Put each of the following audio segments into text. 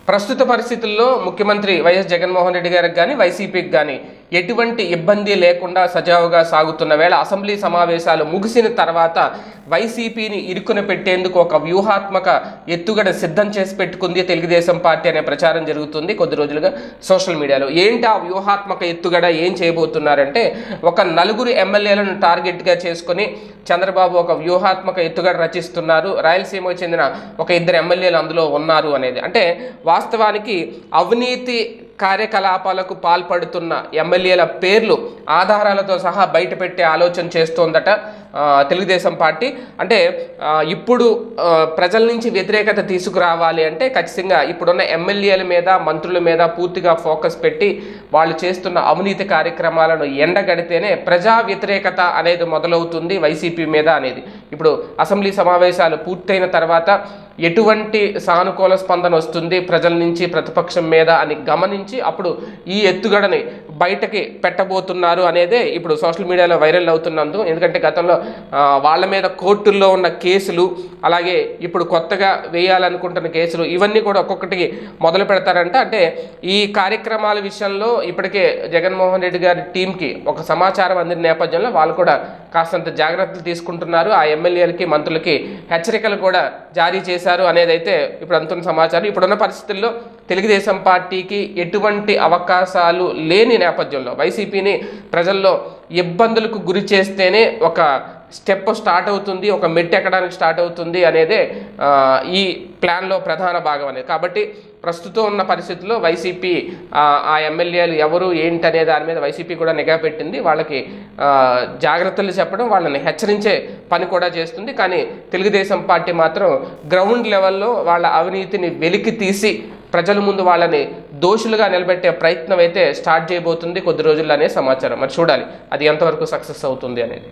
ప్రస్తుత పరిస్థితుల్లో ముఖ్యమంత్రి వైఎస్ జగన్మోహన్ రెడ్డి గారికి కానీ వైసీపీకి కానీ ఎటువంటి ఇబ్బంది లేకుండా సజావుగా సాగుతున్న వేళ అసెంబ్లీ సమావేశాలు ముగిసిన తర్వాత వైసీపీని ఇరుకున పెట్టేందుకు ఒక వ్యూహాత్మక ఎత్తుగడ సిద్ధం చేసి పెట్టుకుంది తెలుగుదేశం పార్టీ అనే ప్రచారం జరుగుతుంది కొద్ది రోజులుగా సోషల్ మీడియాలో ఏంటి ఆ వ్యూహాత్మక ఎత్తుగడ ఏం చేయబోతున్నారంటే ఒక నలుగురు ఎమ్మెల్యేలను టార్గెట్గా చేసుకొని చంద్రబాబు ఒక వ్యూహాత్మక ఎత్తుగడ రచిస్తున్నారు రాయలసీమకు చెందిన ఒక ఇద్దరు ఎమ్మెల్యేలు అందులో ఉన్నారు అనేది అంటే వాస్తవానికి అవినీతి కార్యకలాపాలకు పాల్పడుతున్న ఎమ్మెల్యేల పేర్లు ఆధారాలతో సహా బయటపెట్టే ఆలోచన చేస్తోందట ఆ, తెలుగుదేశం పార్టీ అంటే ఆ, ఇప్పుడు ఆ, ప్రజల నుంచి వ్యతిరేకత తీసుకురావాలి అంటే ఖచ్చితంగా ఇప్పుడున్న ఎమ్మెల్యేల మీద మంత్రుల మీద పూర్తిగా ఫోకస్ పెట్టి వాళ్ళు చేస్తున్న అవినీతి కార్యక్రమాలను ఎండగడితేనే ప్రజా వ్యతిరేకత అనేది మొదలవుతుంది వైసీపీ మీద అనేది ఇప్పుడు అసెంబ్లీ సమావేశాలు పూర్తయిన తర్వాత ఎటువంటి సానుకూల స్పందన వస్తుంది ప్రజల నుంచి ప్రతిపక్షం మీద అని గమనించి అప్పుడు ఈ ఎత్తుగడని బయటకి పెట్టబోతున్నారు అనేదే ఇప్పుడు సోషల్ మీడియాలో వైరల్ అవుతున్నందు ఎందుకంటే గతంలో ఆ, వాళ్ళ మీద కోర్టుల్లో ఉన్న కేసులు అలాగే ఇప్పుడు కొత్తగా వేయాలనుకుంటున్న కేసులు ఇవన్నీ కూడా ఒక్కొక్కటికి మొదలు పెడతారంట అంటే ఈ కార్యక్రమాల విషయంలో ఇప్పటికే జగన్మోహన్ రెడ్డి గారి టీంకి ఒక సమాచారం అందిన నేపథ్యంలో వాళ్ళు కూడా కాస్తంత జాగ్రత్తలు తీసుకుంటున్నారు ఆ ఎమ్మెల్యేలకి మంత్రులకి హెచ్చరికలు కూడా జారీ చేశారు అనేది అయితే ఇప్పుడు అంతున్న సమాచారం ఇప్పుడున్న పరిస్థితుల్లో తెలుగుదేశం పార్టీకి ఎటువంటి అవకాశాలు లేని నేపథ్యంలో వైసీపీని ప్రజల్లో ఇబ్బందులకు గురి చేస్తేనే ఒక స్టెప్ స్టార్ట్ అవుతుంది ఒక మెట్టు ఎక్కడానికి స్టార్ట్ అవుతుంది అనేదే ఆ, ఈ ప్లాన్లో ప్రధాన భాగం అనేది కాబట్టి ప్రస్తుతం ఉన్న పరిస్థితుల్లో వైసీపీ ఆ, ఆ ఎమ్మెల్యేలు ఎవరు ఏంటి అనే దాని మీద వైసీపీ కూడా నిఘా పెట్టింది వాళ్ళకి ఆ, జాగ్రత్తలు చెప్పడం వాళ్ళని హెచ్చరించే పని కూడా చేస్తుంది కానీ తెలుగుదేశం పార్టీ మాత్రం గ్రౌండ్ లెవెల్లో వాళ్ళ అవినీతిని వెలికి తీసి ప్రజల ముందు వాళ్ళని దోషులుగా నిలబెట్టే ప్రయత్నం అయితే స్టార్ట్ చేయబోతుంది కొద్ది రోజుల్లోనే సమాచారం మరి చూడాలి అది ఎంతవరకు సక్సెస్ అవుతుంది అనేది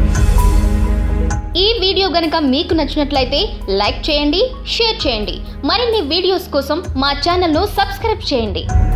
ఈ వీడియో గనుక మీకు నచ్చినట్లయితే లైక్ చేయండి షేర్ చేయండి మరిన్ని వీడియోస్ కోసం మా ఛానల్ను సబ్స్క్రైబ్ చేయండి